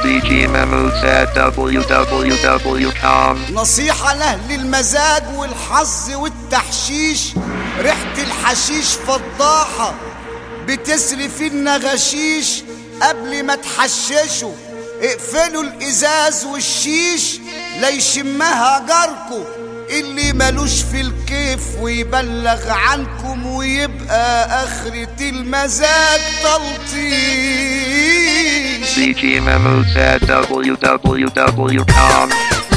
djmemos@www.com نصيحة لأهل المزاج والحظ والتحشيش ريحة الحشيش فضاحة بتسري في النغشيش قبل ما تحششوا اقفلوا الإزاز والشيش لا يشمها جاركم اللي ملوش في الكيف ويبلغ عنكم ويبقى آخرة المزاج تلطيش djmemos@www.com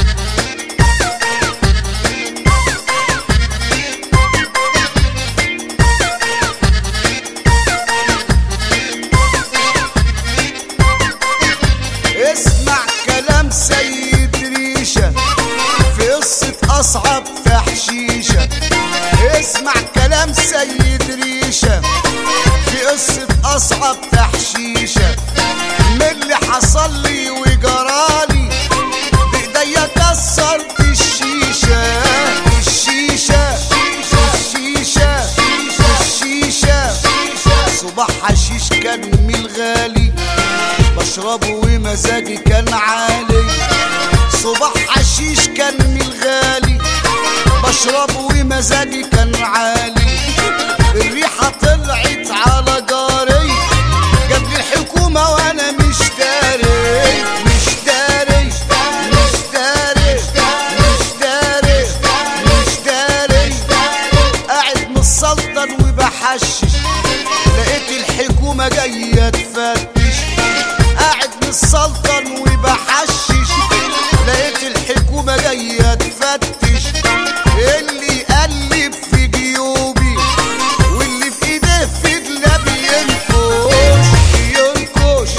اسمع كلام سيد ريشة في قصة أصعب تحشيشة اسمع كلام سيد ريشة في قصة أصعب تحشيشة من اللي حصل لي وجرالي بإيديا كسرت الشيشة الشيشة الشيشة الشيشة صباح حشيش كان من الغالي بشربه ومزاجي كان عالي صباح حشيش كان من الغالي بشربه ومزاجي كان عالي الريحة طلعت على جاري جاب لي الحكومة وانا مش داري مش داري مش داري مش داري مش داري قاعد متسلطن وبحشش لقيت الحكومة جاية تفتش قاعد متسلطن وبحشش لقيت الحكومة جاية تفتش اللي يقلب في جيوبي واللي في ايديه في دلاب ينكش ينكش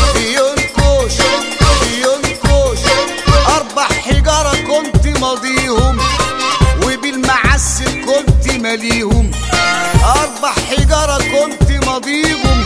ينكش ينكش اربع حجارة كنت ماضيهم وبالمعسل كنت ماليهم اربع حجارة كنت ماضيهم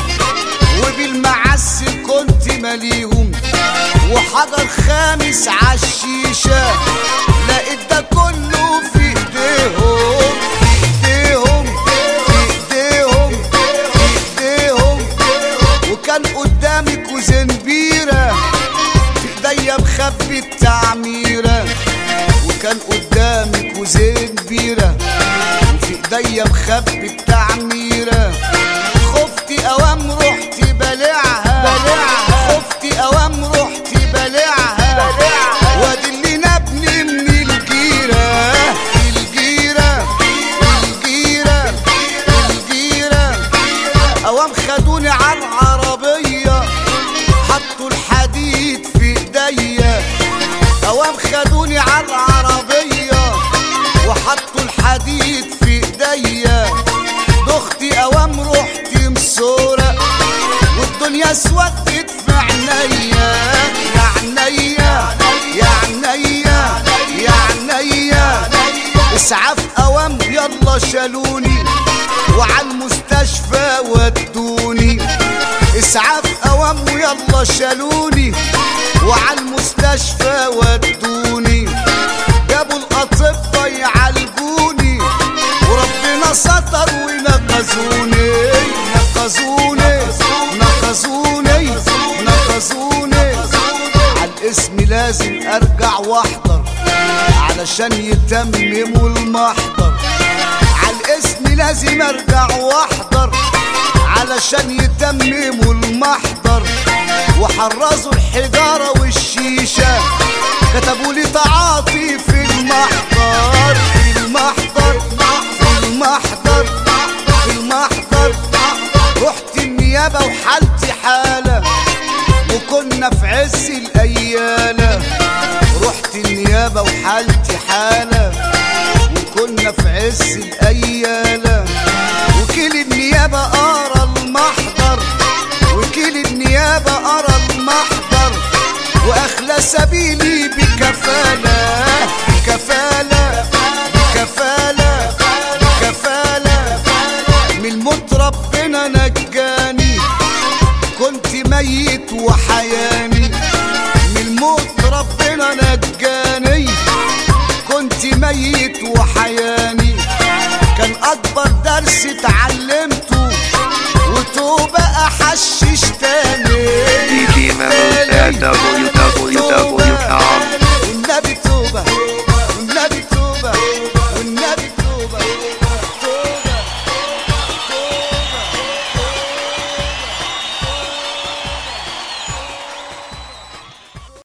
وبالمعسل كنت ماليهم وحجر خامس عالشيشة لقيت ده كله في ايديهم في ايديهم في ايديهم في ايديهم وكان قدامي كوزين بيرة في ايديا مخبي التعميرة وكان قدامي كوزين بيرة وفي ايديا مخبي التعميرة خفتي اوام رحت بلعها بلعها خفتي اوام رحت بلعها بلعها وادي اللي نبني من الجيرة الجيرة الجيرة الجيرة اوام خدوني على العربية حطوا الحديد في ايديا اوام خدوني على العربية وحطوا الحديد في ايديا دختي اوام رحت مسورة والدنيا اسودت في عينيا يا عينيا يا عينيا يا عينيا اسعاف اوام يلا شالوني وعلى المستشفى ودوني اسعاف اوام ويلا شالوني وعلى المستشفى ودوني جابوا الاطباء يعالجوني وربنا ستر ونقذوني نقذوني نقذوني نقذوني على الاسم لازم ارجع واحضر علشان يتمموا المحضر على الاسم لازم ارجع واحضر علشان يتمموا المحضر وحرزوا الحجارة والشيشة كتبوا لي تعاطي في المحضر في المحضر في المحضر في المحضر رحت النيابة وحالتي حالة وكنا في عز الأيالة رحت النيابة وحالتي حالة وكنا في عز الأيالة وكيل النيابة قرا المحضر وكيل النيابة قرا المحضر وأخلى سبيلي بكفالة بكفالة بكفالة بكفالة من الموت ربنا نجاني كنت ميت وحياني من الموت ربنا نجاني كنت ميت وحياني كان اكبر درس اتعلمته